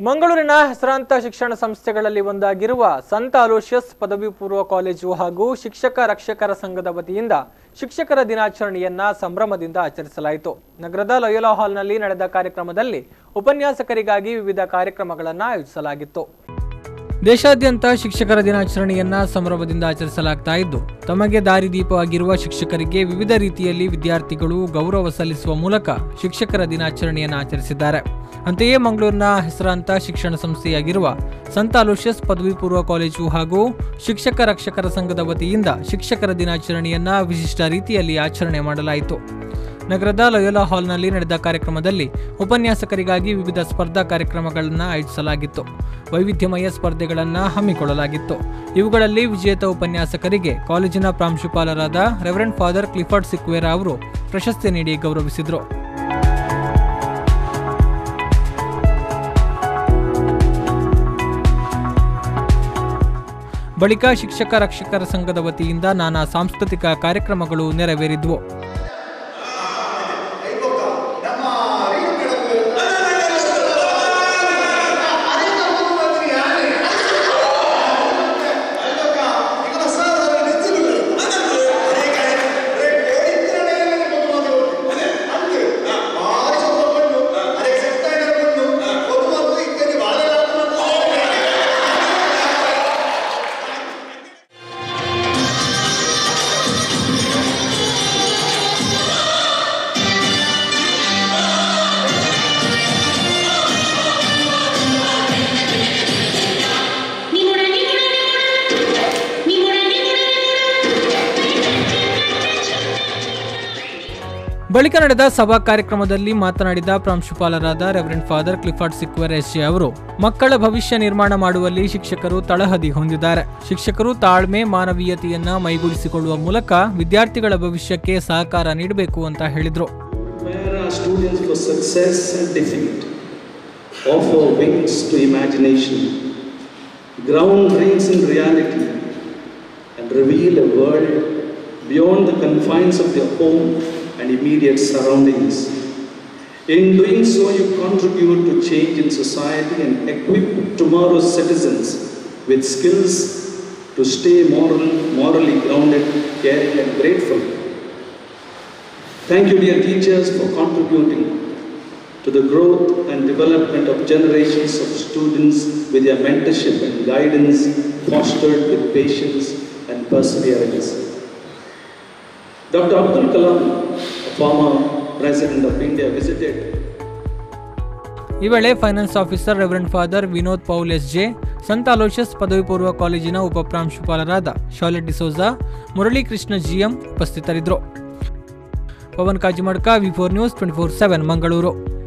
ಮಂಗಳೂರಿನ ಹೆಸರಾಂತ ಶಿಕ್ಷಣ ಸಂಸ್ಥೆಗಳಲ್ಲಿ ಒಂದಾಗಿರುವ ಸಂತ ಅಲೋಷಿಯಸ್ ಪದವಿ ಪೂರ್ವ ಕಾಲೇಜು ಹಾಗೂ ಶಿಕ್ಷಕ ರಕ್ಷಕರ ಸಂಘದ ವತಿಯಿಂದ ಶಿಕ್ಷಕರ ದಿನಾಚರಣೆಯನ್ನ ಸಂಭ್ರಮದಿಂದ ಆಚರಿಸಲಾಯಿತು ನಗರದ ಲಯೋಲಾ ಹಾಲ್ನಲ್ಲಿ ನಡೆದ ಕಾರ್ಯಕ್ರಮದಲ್ಲಿ ಉಪನ್ಯಾಸಕರಿಗಾಗಿ ವಿವಿಧ ಕಾರ್ಯಕ್ರಮಗಳನ್ನು ಆಯೋಜಿಸಲಾಗಿತ್ತು ದೇಶಾದ್ಯಂತ ಶಿಕ್ಷಕರ ದಿನಾಚರಣೆಯನ್ನ ಸಂಭ್ರಮದಿಂದ ಆಚರಿಸಲಾಗ್ತಾ ಇದ್ದು ತಮಗೆ ದಾರಿದೀಪವಾಗಿರುವ ಶಿಕ್ಷಕರಿಗೆ ವಿವಿಧ ರೀತಿಯಲ್ಲಿ ವಿದ್ಯಾರ್ಥಿಗಳು ಗೌರವ ಸಲ್ಲಿಸುವ ಮೂಲಕ ಶಿಕ್ಷಕರ ದಿನಾಚರಣೆಯನ್ನು ಆಚರಿಸಿದ್ದಾರೆ ಅಂತೆಯೇ ಮಂಗಳೂರಿನ ಹೆಸರಾಂತ ಶಿಕ್ಷಣ ಸಂಸ್ಥೆಯಾಗಿರುವ ಸಂತ ಅಲೋಷಿಯಸ್ ಪದವಿ ಪೂರ್ವ ಕಾಲೇಜು ಹಾಗೂ ಶಿಕ್ಷಕ ರಕ್ಷಕರ ಸಂಘದ ವತಿಯಿಂದ ಶಿಕ್ಷಕರ ದಿನಾಚರಣೆಯನ್ನ ವಿಶಿಷ್ಟ ರೀತಿಯಲ್ಲಿ ಆಚರಣೆ ಮಾಡಲಾಯಿತು ನಗರದ ಲಯೋಲಾ ಹಾಲ್ನಲ್ಲಿ ನಡೆದ ಕಾರ್ಯಕ್ರಮದಲ್ಲಿ ಉಪನ್ಯಾಸಕರಿಗಾಗಿ ವಿವಿಧ ಸ್ಪರ್ಧಾ ಕಾರ್ಯಕ್ರಮಗಳನ್ನು ಆಯೋಜಿಸಲಾಗಿತ್ತು ವೈವಿಧ್ಯಮಯ ಸ್ಪರ್ಧೆಗಳನ್ನು ಹಮ್ಮಿಕೊಳ್ಳಲಾಗಿತ್ತು ಇವುಗಳಲ್ಲಿ ವಿಜೇತ ಉಪನ್ಯಾಸಕರಿಗೆ ಕಾಲೇಜಿನ ಪ್ರಾಂಶುಪಾಲರಾದ ರೆವರೆಂಡ್ ಫಾದರ್ ಕ್ಲಿಫರ್ಡ್ ಸಿಕ್ವೇರಾ ಅವರು ಪ್ರಶಸ್ತಿ ನೀಡಿ ಗೌರವಿಸಿದರು ಬಳಿಕ ಶಿಕ್ಷಕ ರಕ್ಷಕರ ಸಂಘದ ವತಿಯಿಂದ ನಾನಾ ಸಾಂಸ್ಕೃತಿಕ ಕಾರ್ಯಕ್ರಮಗಳು ನೆರವೇರಿದ್ವು ಬಳಿಕ ನಡೆದ ಸಭಾ ಕಾರ್ಯಕ್ರಮದಲ್ಲಿ ಮಾತನಾಡಿದ ಪ್ರಾಂಶುಪಾಲರಾದ Reverend Father Clifford Sequeira S J ಅವರು ಮಕ್ಕಳ ಭವಿಷ್ಯ ನಿರ್ಮಾಣ ಮಾಡುವಲ್ಲಿ ಶಿಕ್ಷಕರು ತಳಹದಿ ಹೊಂದಿದ್ದಾರೆ ಶಿಕ್ಷಕರು ತಾಳ್ಮೆ ಮಾನವೀಯತೆಯನ್ನ ಮೈಗೂಡಿಸಿಕೊಳ್ಳುವ ಮೂಲಕ ವಿದ್ಯಾರ್ಥಿಗಳ ಭವಿಷ್ಯಕ್ಕೆ ಸಹಕಾರ ನೀಡಬೇಕು ಅಂತ ಹೇಳಿದ್ರು Prepare our students for success and defeat. Offer wings to imagination. Ground dreams in reality. And reveal a world beyond the confines of their home and immediate surroundings. In doing so, you contribute to change in society and equip tomorrow's citizens with skills to stay moral, morally grounded, caring, and grateful. Thank you, dear teachers, for contributing to the growth and development of generations of students with your mentorship and guidance fostered with patience and perseverance. Dr. Abdul Kalam, a former president of India, visited ಈ ವೇಳೆ finance officer reverend father Vinod Paul S J ಸಂತ Aloysius ಪದವಿ ಪೂರ್ವ ಕಾಲೇಜಿನ ಉಪಪ್ರಾಂಶುಪಾಲರಾದ Charlotte D'Souza Murali Krishna GM ಉಪಸ್ಥಿತರಿದ್ದರು Pavan Kajimadka V four news twenty four seven Mangaluru